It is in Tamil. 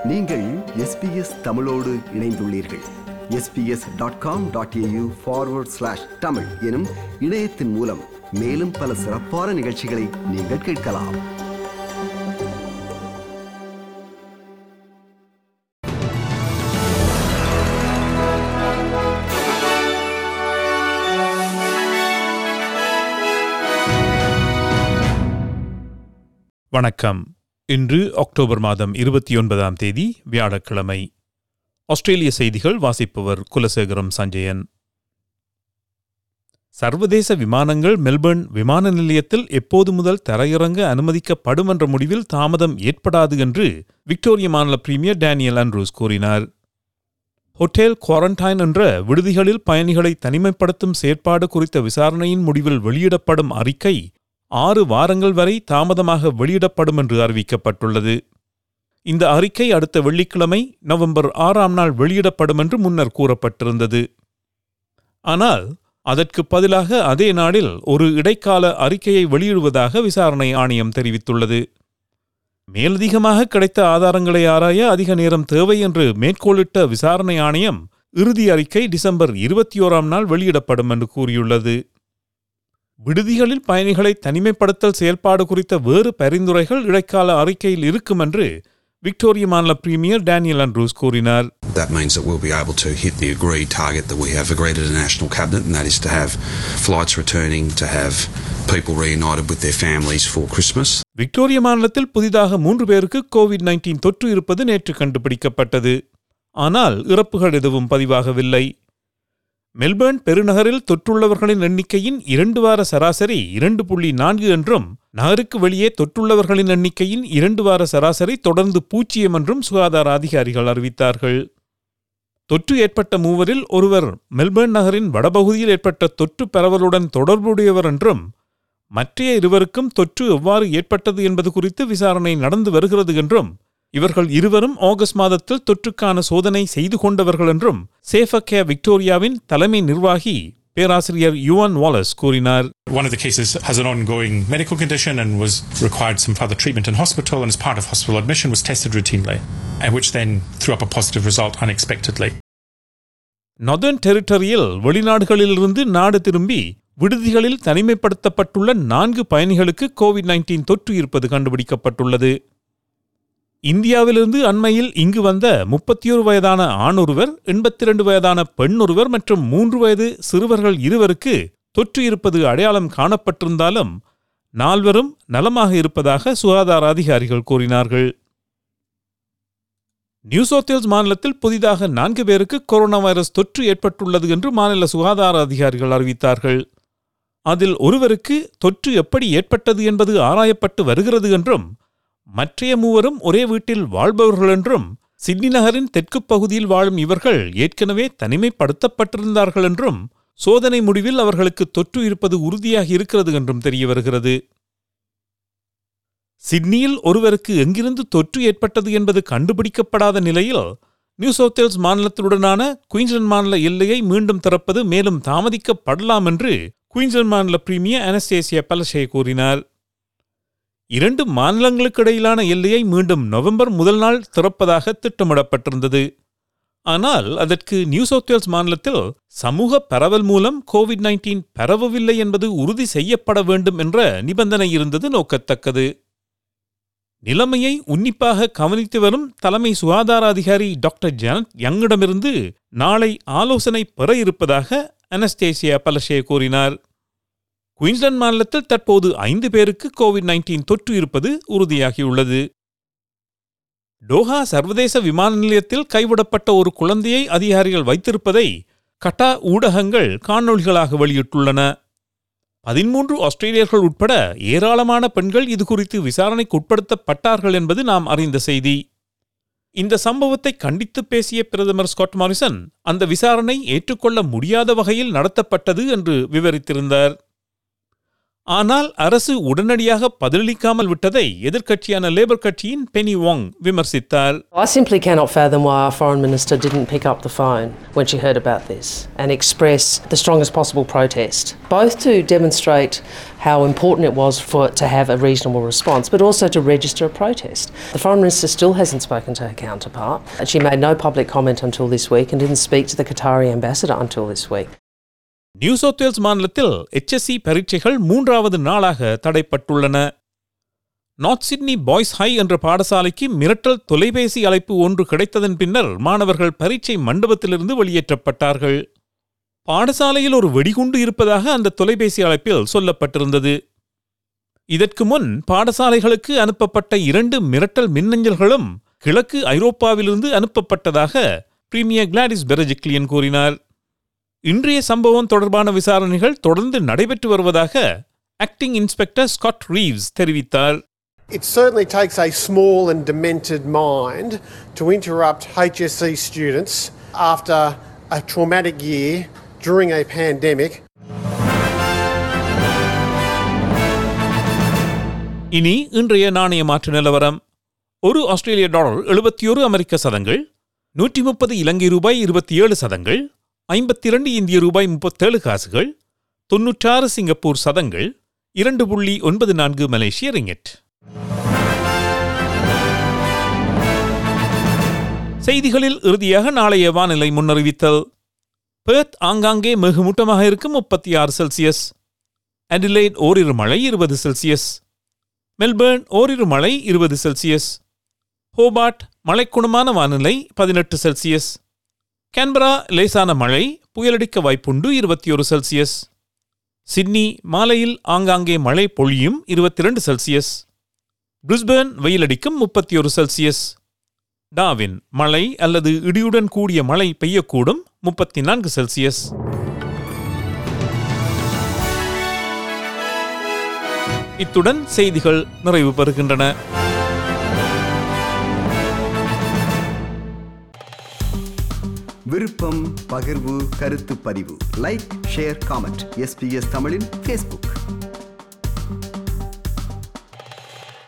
நீங்கள் எஸ்பிஎஸ் தமிழோடு இணைந்துள்ளீர்கள் SBS dot com dot AU forward slash Tamil எனும் இணையத்தின் மூலம் மேலும் பல சிறப்பான நிகழ்ச்சிகளை நீங்கள் கேட்கலாம் வணக்கம் இன்று அக்டோபர் மாதம் இருபத்தி ஒன்பதாம் தேதி வியாழக்கிழமை ஆஸ்திரேலிய செய்திகள் வாசிப்பவர் குலசேகரம் சஞ்சயன் சர்வதேச விமானங்கள் மெல்பர்ன் விமான நிலையத்தில் எப்போது முதல் தரையிறங்க அனுமதிக்கப்படும் என்ற முடிவில் தாமதம் ஏற்படாது என்று விக்டோரிய மாநில பிரீமியர் டேனியல் ஆண்ட்ரூஸ் கூறினார் ஹோட்டல் குவாரண்டைன் என்ற விடுதிகளில் பயணிகளை தனிமைப்படுத்தும் செயற்பாடு குறித்த விசாரணையின் முடிவில் வெளியிடப்படும் அறிக்கை ஆறு வாரங்கள் வரை தாமதமாக வெளியிடப்படும் என்று அறிவிக்கப்பட்டுள்ளது இந்த அறிக்கை அடுத்த வெள்ளிக்கிழமை நவம்பர் ஆறாம் நாள் வெளியிடப்படும் என்று முன்னர் கூறப்பட்டிருந்தது ஆனால் அதற்கு பதிலாக அதே நாளில் ஒரு இடைக்கால அறிக்கையை வெளியிடுவதாக விசாரணை ஆணையம் தெரிவித்துள்ளது மேலதிகமாக கிடைத்த ஆதாரங்களை ஆராய அதிக நேரம் தேவை என்று மேற்கோளிட்ட விசாரணை ஆணையம் இறுதி அறிக்கை டிசம்பர் இருபத்தி ஓராம் நாள் வெளியிடப்படும் என்று கூறியுள்ளது விடுதிகளில் பயணிகளை தனிமைப்படுத்தல் செயல்பாடு குறித்த வேறு பரிந்துரைகள் இடைக்கால அறிக்கையில் இருக்கும் என்று விக்டோரிய மாநில பிரீமியர் டேனியல் அண்ட்ரூஸ் கூறினார் That means that we'll be able to hit the agreed target that we have agreed at a national cabinet, and that is to have flights returning, to have people reunited with their families for Christmas. Victoria மாநிலத்தில் புதிதாக மூன்று பேருக்கு கோவிட் நைன்டீன் தொற்று இருப்பது நேற்று கண்டுபிடிக்கப்பட்டது ஆனால் இறப்புகள் எதுவும் பதிவாகவில்லை மெல்பர்ன் பெருநகரில் தொற்றுள்ளவர்களின் எண்ணிக்கையின் இரண்டு வார சராசரி இரண்டு புள்ளி நான்கு என்றும் நகருக்கு வெளியே தொற்றுள்ளவர்களின் எண்ணிக்கையின் இரண்டு வார சராசரி தொடர்ந்து பூஜ்ஜியம் என்றும் சுகாதார அதிகாரிகள் அறிவித்தார்கள் தொற்று ஏற்பட்ட மூவரில் ஒருவர் மெல்பர்ன் நகரின் வடபகுதியில் ஏற்பட்ட தொற்று பரவலுடன் தொடர்புடையவர் என்றும் மற்றைய இருவருக்கும் தொற்று எவ்வாறு ஏற்பட்டது என்பது குறித்து விசாரணை நடந்து வருகிறது என்றும் இவர்கள் இருவரும் ஆகஸ்ட் மாதத்தில் தொற்றுக்கான சோதனை செய்து கொண்டவர்கள் என்றும் சேஃபக்கே விக்டோரியாவின் தலைமை நிர்வாகி பேராசிரியர் யுவான் வாலஸ் கூறினார் One of the cases has an ongoing medical condition and was required some further treatment in hospital, and as part of hospital admission was tested routinely, and which then threw up a positive result unexpectedly. Northern டெரிட்டரியில் வெளிநாடுகளிலிருந்து நாடு திரும்பி விடுதிகளில் தனிமைப்படுத்தப்பட்டுள்ள நான்கு பயணிகளுக்கு கோவிட் நைன்டீன் தொற்று இருப்பது கண்டுபிடிக்கப்பட்டுள்ளது இந்தியாவிலிருந்து அண்மையில் இங்கு வந்த முப்பத்தியோரு வயதான ஆண் ஒருவர் எண்பத்தி இரண்டு வயதான பெண் ஒருவர் மற்றும் மூன்று வயது சிறுவர்கள் இருவருக்கு தொற்று இருப்பது அடையாளம் காணப்பட்டிருந்தாலும் நால்வரும் நலமாக இருப்பதாக சுகாதார அதிகாரிகள் கூறினார்கள் நியூ சவுத் வேல்ஸ் மாநிலத்தில் புதிதாக நான்கு பேருக்கு கொரோனா வைரஸ் தொற்று ஏற்பட்டுள்ளது என்று மாநில சுகாதார அதிகாரிகள் அறிவித்தார்கள் அதில் ஒருவருக்கு தொற்று எப்படி ஏற்பட்டது என்பது ஆராயப்பட்டு வருகிறது என்றும் மற்றைய மூவரும் ஒரே வீட்டில் வாழ்பவர்கள் என்றும் சிட்னி நகரின் தெற்கு பகுதியில் வாழும் இவர்கள் ஏற்கனவே தனிமைப்படுத்தப்பட்டிருந்தார்கள் என்றும் சோதனை முடிவில் அவர்களுக்கு தொற்று இருப்பது உறுதியாகி இருக்கிறது என்றும் தெரிய வருகிறது சிட்னியில் ஒருவருக்கு எங்கிருந்து தொற்று ஏற்பட்டது என்பது கண்டுபிடிக்கப்படாத நிலையில் நியூ சவுத் வேல்ஸ் மாநிலத்துடனான குயின்ஸ்லாந்து மாநில எல்லையை மீண்டும் திறப்பது மேலும் தாமதிக்கப்படலாம் என்று குயின்ஸ்லாந்து மாநில பிரீமியர் அனஸ்டேசியா பலஷே கூறினார் இரண்டு மாநிலங்களுக்கு இடையிலான எல்லையை மீண்டும் நவம்பர் முதல் நாள் திறப்பதாக திட்டமிடப்பட்டிருந்தது ஆனால் அதற்கு நியூ சவுத் வேல்ஸ் மாநிலத்தில் சமூக பரவல் மூலம் கோவிட் நைன்டீன் பரவவில்லை என்பது உறுதி செய்யப்பட வேண்டும் என்ற நிபந்தனை இருந்தது நோக்கத்தக்கது நிலைமையை உன்னிப்பாக கவனித்து வரும் தலைமை சுகாதார அதிகாரி டாக்டர் ஜானட் யங்கிடமிருந்து நாளை ஆலோசனை பெற இருப்பதாக அனஸ்டேசியா பலஷே கூறினார் குயின்ஸ்லாந்து மாநிலத்தில் தற்போது ஐந்து பேருக்கு கோவிட் நைன்டீன் தொற்று இருப்பது உறுதியாகியுள்ளது டோஹா சர்வதேச விமான நிலையத்தில் கைவிடப்பட்ட ஒரு குழந்தையை அதிகாரிகள் வைத்திருப்பதை கட்டா ஊடகங்கள் காணொளிகளாக வெளியிட்டுள்ளன பதிமூன்று ஆஸ்திரேலியர்கள் உட்பட ஏராளமான பெண்கள் இது குறித்து விசாரணைக்கு உட்படுத்தப்பட்டார்கள் என்பது நாம் அறிந்த செய்தி இந்த சம்பவத்தை கண்டித்து பேசிய பிரதமர் ஸ்காட் மாரிசன் அந்த விசாரணை ஏற்றுக்கொள்ள முடியாத வகையில் நடத்தப்பட்டது என்று விவரித்திருந்தார் ஆனால் அரசு உடனடியாக பதிலளிக்காமல் விட்டதை எதிர்க்கட்சியான லேபர் கட்சியின் பெனி வாங் விமர்சித்தார் I simply cannot fathom why our Foreign Minister didn't pick up the phone when she heard about this and express the strongest possible protest, both to demonstrate how important it was for it to have a reasonable response, but also to register a protest. The Foreign Minister still hasn't spoken to her counterpart, and she made no public comment until this week and didn't speak to the Qatari ambassador until this week. New South Wales மாநிலத்தில் HSC பரீட்சைகள் மூன்றாவது நாளாக தடைப்பட்டுள்ளன நார்த் சிட்னி பாய்ஸ் ஹை என்ற பாடசாலைக்கு மிரட்டல் தொலைபேசி அழைப்பு ஒன்று கிடைத்ததன் பின்னர் மாணவர்கள் பரீட்சை மண்டபத்திலிருந்து வெளியேற்றப்பட்டார்கள் பாடசாலையில் ஒரு வெடிகுண்டு இருப்பதாக அந்த தொலைபேசி அழைப்பில் சொல்லப்பட்டிருந்தது இதற்கு முன் பாடசாலைகளுக்கு அனுப்பப்பட்ட இரண்டு மிரட்டல் மின்னஞ்சல்களும் கிழக்கு ஐரோப்பாவிலிருந்து அனுப்பப்பட்டதாக பிரீமியர் கிளாடிஸ் பெரஜிக்லியன் கூறினார் இன்றைய சம்பவம் தொடர்பான விசாரணைகள் தொடர்ந்து நடைபெற்று வருவதாக ஆக்டிங் இன்ஸ்பெக்டர் ஸ்காட் ரீவ்ஸ் தெரிவித்தார் It certainly takes a small and demented mind to interrupt HSC students after a traumatic year during a pandemic. இனி இன்றைய நாணய மாற்று நிலவரம் ஒரு ஆஸ்திரேலிய டாலர் எழுபத்தி ஒரு அமெரிக்க சதங்கள் நூற்றி முப்பது இலங்கை ரூபாய் இருபத்தி ஏழு சதங்கள் ஐம்பத்தி இரண்டு இந்திய ரூபாய் முப்பத்தேழு காசுகள் தொன்னூற்றாறு சிங்கப்பூர் சதங்கள் இரண்டு புள்ளி ஒன்பது நான்கு மலேசிய ரிங்கெட் செய்திகளில் இறுதியாக நாளைய வானிலை முன்னறிவித்தல் பெர்த் ஆங்காங்கே மிகுமூட்டமாக இருக்கும் முப்பத்தி ஆறு செல்சியஸ் அடிலைட் ஓரிரு மழை இருபது செல்சியஸ் மெல்பர்ன் ஓரிரு மழை இருபது செல்சியஸ் ஹோபார்ட் மழைக்குணமான வானிலை பதினெட்டு செல்சியஸ் கேன்பரா லேசான மழை புயலடிக்க வாய்ப்புண்டு இருபத்தி ஒரு செல்சியஸ் சிட்னி மாலையில் ஆங்காங்கே மழை பொழியும் இருபத்தி ரெண்டு செல்சியஸ் பிரிஸ்பேர்ன் வெயிலடிக்கும் முப்பத்தி ஒரு செல்சியஸ் டாவின் மழை அல்லது இடியுடன் கூடிய மழை பெய்யக்கூடும் முப்பத்தி நான்கு செல்சியஸ் இத்துடன் செய்திகள் நிறைவு பெறுகின்றன விருப்பம் பகிர்வு கருத்து பதிவு லைக் ஷேர் காமெண்ட் எஸ்பிஎஸ் தமிழின் ஃபேஸ்புக்